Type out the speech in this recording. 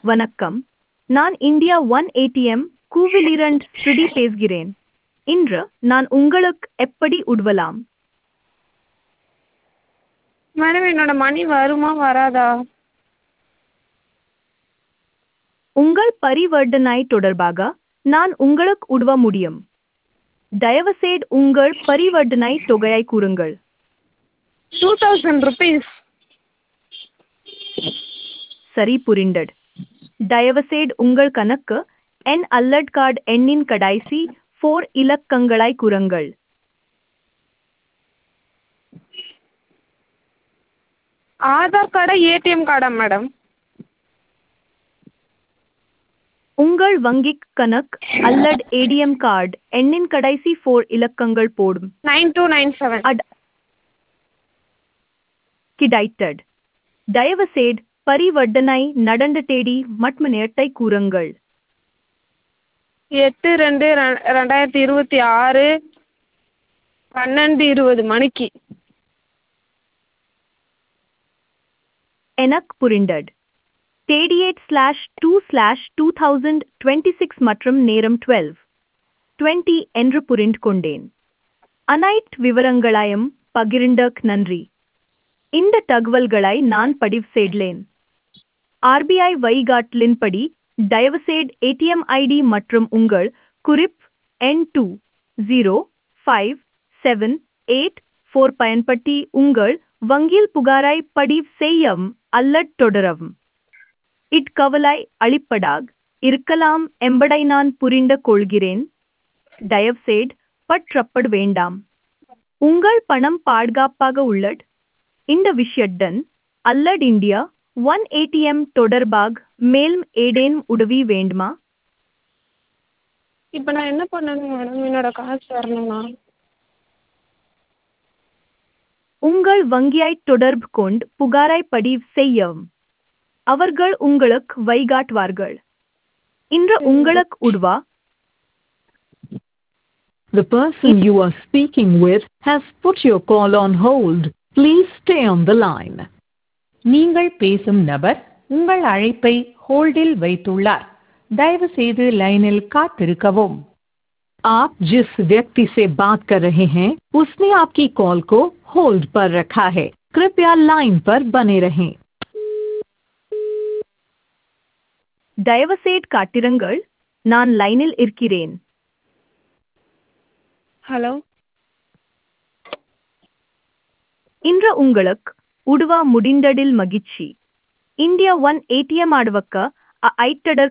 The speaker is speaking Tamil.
வணக்கம் நான் இந்தியா ஒன் ஏடிஎம் கூவிலிரண்ட் ஸ்ருதி பேசுகிறேன் இன்று நான் உங்களுக்கு எப்படி உதவலாம் மேடம் என்னோட மணி வருமா வராதா உங்கள் பரிவர்த்தனை தொடர்பாக நான் உங்களுக்கு உதவ முடியும் தயவுசெய்து உங்கள் பரிவர்த்தனை தொகையை கூறுங்கள் டூ தௌசண்ட் ருபீஸ் சரி புரிந்தது தயவுசெய்து உங்கள் கணக்கு என் அல்லட் கார்டு எண்ணின் கடைசி ஃபோர் இலக்கங்களை கூறுங்கள் ஆதார் கார்டா ஏடிஎம் கார்டா மேடம் உங்கள் வங்கிக் கணக்கு அல்லது ஏடிஎம் கார்டு எண்ணின் கடைசி ஃபோர் இலக்கங்கள் போடும் நைன் டூ நைன் செவன் அட் கிடைத்தது தயவுசெய்து பரிவர்த்தனை நடந்த தேதி மற்றும் நேரத்தை கூறுங்கள் எட்டு ரெண்டு ரெ- ரெண்டாயிரத்தி இருபத்தி ஆறு பன்னெண்டு இருபது மணிக்கு எனக்கு புரிந்தது தேதி eight slash two slash two thousand twenty six மற்றும் நேரம் டுவெல் டுவெண்ட்டி என்று புரிந்து கொண்டேன் அனைத்து விவரங்களையும் பகிர்ந்தக் நன்றி இந்த தகவல்களை நான் பதிவு செய்தேன் ஆர்பிஐ வழிகாட்டலின்படி தயவுசெய்து ஏடிஎம் ஐடி மற்றும் உங்கள் குறிப் எண் two zero five seven eight four பயன்படுத்தி உங்கள் வங்கியில் புகாரை பதிவு செய்யவும் அல்லது தொடரவும் இட்கவலை அளிப்பதாக இருக்கலாம் என்பதை நான் புரிந்து கொள்கிறேன் தயவுசெய்து பற்றப்பட வேண்டாம் உங்கள் பணம் பாதுகாப்பாக உள்ளது இந்த விஷயத்துடன் அல்லட் இந்தியா ஒன் ஏடிஎம் தொடர்பாக மேலும் ஏதேனும் உதவி வேண்டுமா இப்போ நான் என்ன பண்ணணும் மேடம் என்னோட காசு வரணும்னா உங்கள் வங்கியை தொடர்பு கொண்டு புகாரை பதிவு செய்யவும் அவர்கள் உங்களுக்கு வழிகாட்டுவார்கள் இன்று உங்களுக்கு உதவ The person you are speaking with has put your call on hold. Please stay on the line. நீங்கள் பேசும் நபர் உங்கள் அழைப்பை ஹோல்டில் வைத்துள்ளார் தயவு செய்து லைனில் காத்திருக்கவும் आप जिस व्यक्ति से बात कर रहे हैं उसने आपकी कॉल को होल्ड पर रखा है कृपया लाइन पर बने रहें தயவுசெய்து காட்டிருங்கள் நான் லைனில் இருக்கிறேன் ஹலோ இன்று உங்களுக்கு உதவ முடிந்ததில் மகிழ்ச்சி இந்தியா ஒன் ஏடிஎம் ஆடுவக்க ஐட்டடர்